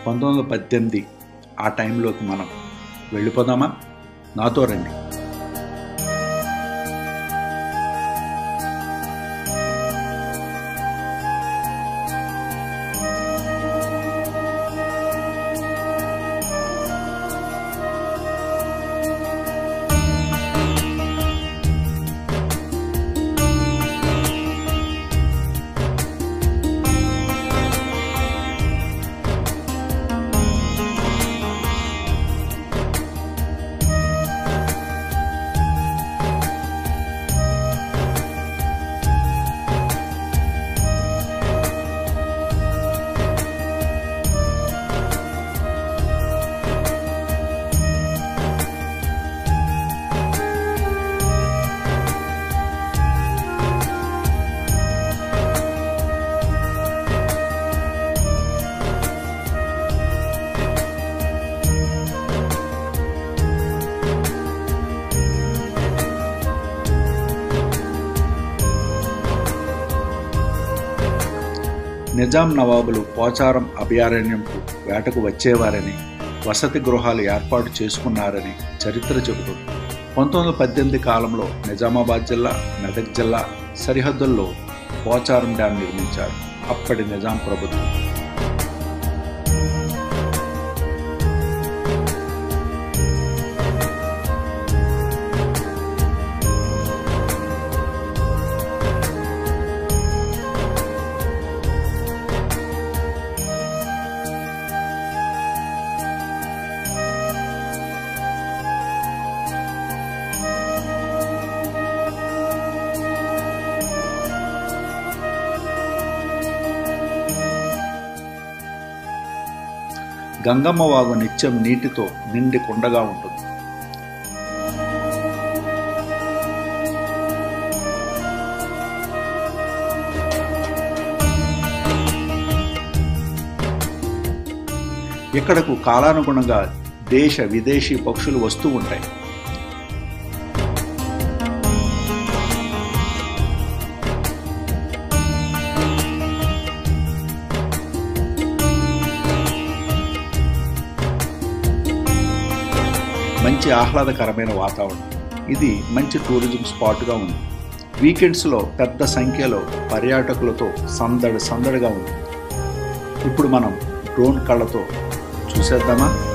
పంతొమ్మిది వందల పద్దెనిమిది ఆ టైంలోకి మనం వెళ్ళిపోదామా నాతో రండి నిజాం నవాబులు పోచారం అభయారణ్యంకు వేటకు వచ్చేవారని వసతి గృహాలు ఏర్పాటు చేసుకున్నారని చరిత్ర చెబుతుంది పంతొమ్మిది వందల పద్దెనిమిది కాలంలో నిజామాబాద్ జిల్లా మెదక్ జిల్లా సరిహద్దుల్లో పోచారం డ్యాం నిర్మించారు అప్పటి నిజాం ప్రభుత్వం గంగమ్మ వాగు నిత్యం నీటితో నిండి కుండగా ఉంటుంది ఇక్కడకు కాలానుగుణంగా దేశ విదేశీ పక్షులు వస్తూ ఉంటాయి మంచి ఆహ్లాదకరమైన వాతావరణం ఇది మంచి టూరిజం స్పాట్గా ఉంది వీకెండ్స్లో పెద్ద సంఖ్యలో పర్యాటకులతో సందడి సందడిగా ఉంది ఇప్పుడు మనం డ్రోన్ కళ్ళతో చూసేద్దామా